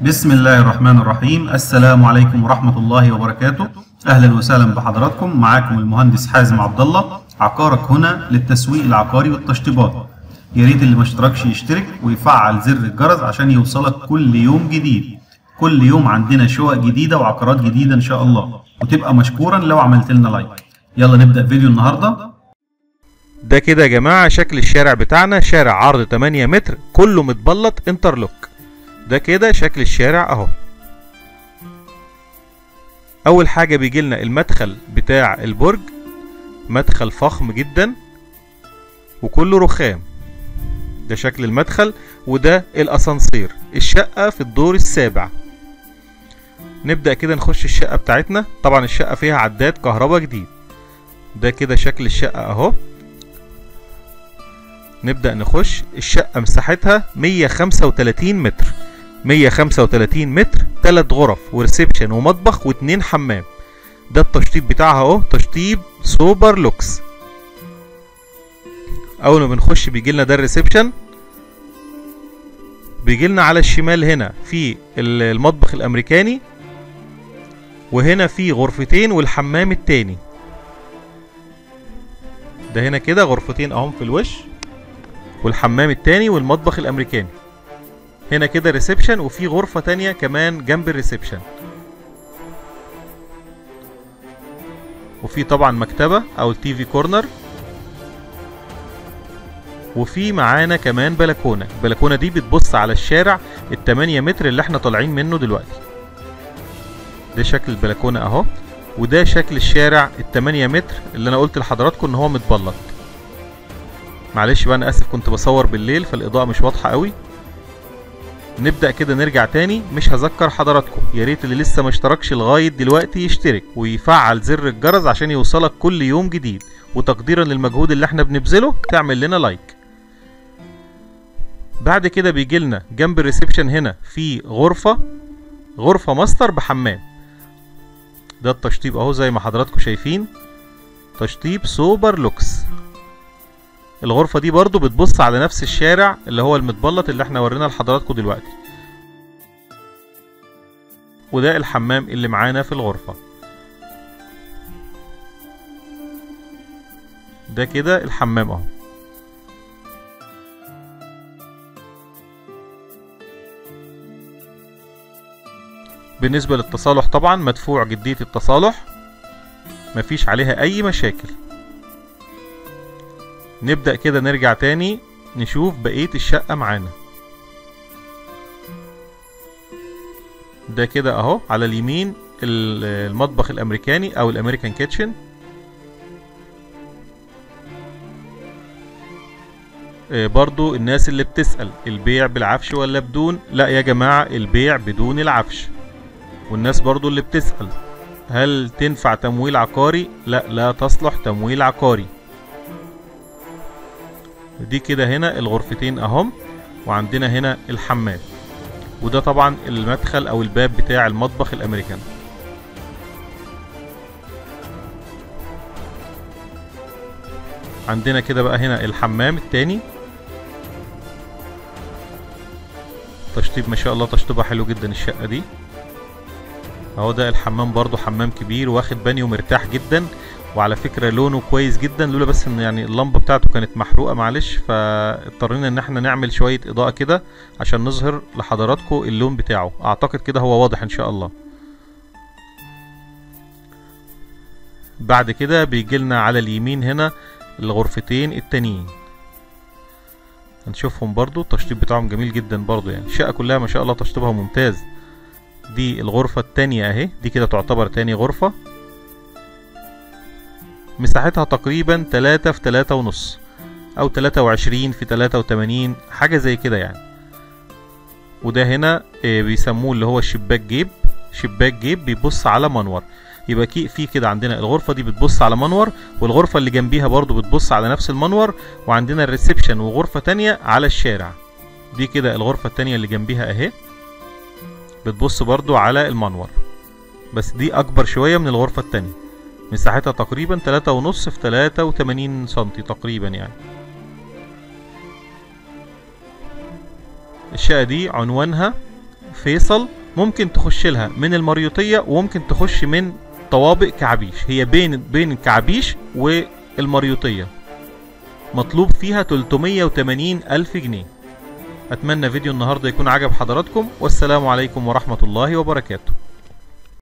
بسم الله الرحمن الرحيم السلام عليكم ورحمة الله وبركاته أهلا وسهلا بحضراتكم معاكم المهندس حازم عبد الله عقارك هنا للتسويق العقاري والتشطيبات يا ريت اللي ما اشتركش يشترك ويفعل زر الجرس عشان يوصلك كل يوم جديد كل يوم عندنا شقق جديدة وعقارات جديدة إن شاء الله وتبقى مشكورا لو عملت لنا لايك يلا نبدأ فيديو النهاردة ده كده يا جماعة شكل الشارع بتاعنا شارع عرض 8 متر كله متبلط انترلوك ده كده شكل الشارع اهو اول حاجة بيجي لنا المدخل بتاع البرج مدخل فخم جدا وكله رخام ده شكل المدخل وده الاسانسير الشقة في الدور السابع نبدأ كده نخش الشقة بتاعتنا طبعا الشقة فيها عداد كهرباء جديد ده كده شكل الشقة اهو نبدأ نخش الشقة مساحتها 135 متر 135 متر تلات غرف وريسبشن ومطبخ واتنين حمام ده التشطيب بتاعها اهو تشطيب سوبر لوكس اول ما بنخش بيجي لنا ده الريسبشن بيجي لنا على الشمال هنا في المطبخ الامريكاني وهنا في غرفتين والحمام التاني ده هنا كده غرفتين اهم في الوش والحمام التاني والمطبخ الامريكاني هنا كده ريسبشن وفي غرفة تانية كمان جنب الريسبشن وفي طبعا مكتبة او التي في كورنر وفي معانا كمان بلكونة البلكونة دي بتبص على الشارع التمانية متر اللي احنا طالعين منه دلوقتي ده شكل البلكونة اهو وده شكل الشارع التمانية متر اللي انا قلت لحضراتكم ان هو متبلط معلش بقى انا اسف كنت بصور بالليل فالاضاءة مش واضحة قوي نبدأ كده نرجع تاني مش هذكر حضراتكم يا ريت اللي لسه ما اشتركش لغاية دلوقتي يشترك ويفعل زر الجرس عشان يوصلك كل يوم جديد وتقديرا للمجهود اللي احنا بنبذله تعمل لنا لايك بعد كده بيجي لنا جنب الريسبشن هنا في غرفة غرفة ماستر بحمام ده التشطيب اهو زي ما حضراتكم شايفين تشطيب سوبر لوكس الغرفة دي برضو بتبص على نفس الشارع اللي هو المتبلط اللي احنا ورينا لحضراتكم دلوقتي وده الحمام اللي معانا في الغرفة ده كده الحمام اهو بالنسبة للتصالح طبعا مدفوع جدية التصالح مفيش عليها اي مشاكل نبدأ كده نرجع تاني نشوف بقية الشقة معانا ده كده اهو على اليمين المطبخ الامريكاني او الامريكان كيتشن برضو الناس اللي بتسأل البيع بالعفش ولا بدون لا يا جماعة البيع بدون العفش والناس برضو اللي بتسأل هل تنفع تمويل عقاري لا لا تصلح تمويل عقاري دي كده هنا الغرفتين اهم وعندنا هنا الحمام وده طبعا المدخل او الباب بتاع المطبخ الامريكان عندنا كده بقى هنا الحمام التاني تشطيب ما شاء الله تشطيبها حلو جدا الشقة دي اهو ده الحمام برضو حمام كبير واخد بانيو مرتاح جدا وعلى فكرة لونه كويس جدا لولا بس ان يعني اللمبة بتاعته كانت محروقة معلش فاضطرينا ان احنا نعمل شوية اضاءة كده عشان نظهر لحضراتكم اللون بتاعه اعتقد كده هو واضح ان شاء الله بعد كده بيجيلنا على اليمين هنا الغرفتين التانيين هنشوفهم برضو التشطيب بتاعهم جميل جدا برضو يعني الشقة كلها ما شاء الله تشطيبها ممتاز دي الغرفة التانية اهي دي كده تعتبر تاني غرفة مساحتها تقريبا تلاتة في تلاتة ونص او تلاتة وعشرين في تلاتة وتمانين حاجة زي كده يعني وده هنا بيسموه اللي هو الشباك جيب شباك جيب بيبص على منور يبقى كي في كده عندنا الغرفة دي بتبص على منور والغرفة اللي جنبيها برضو بتبص على نفس المنور وعندنا الريسبشن وغرفة تانية على الشارع دي كده الغرفة التانية اللي جنبيها اهي بتبص برضو على المنور بس دي اكبر شوية من الغرفة التانية مساحتها تقريبا تلاتة ونص في تلاتة وتمانين سنتي تقريبا يعني الشقة دي عنوانها فيصل ممكن تخش لها من المريوطية وممكن تخش من طوابق كعبيش هي بين بين الكعبيش والمريوطية مطلوب فيها 380 ألف جنيه أتمنى فيديو النهاردة يكون عجب حضراتكم والسلام عليكم ورحمة الله وبركاته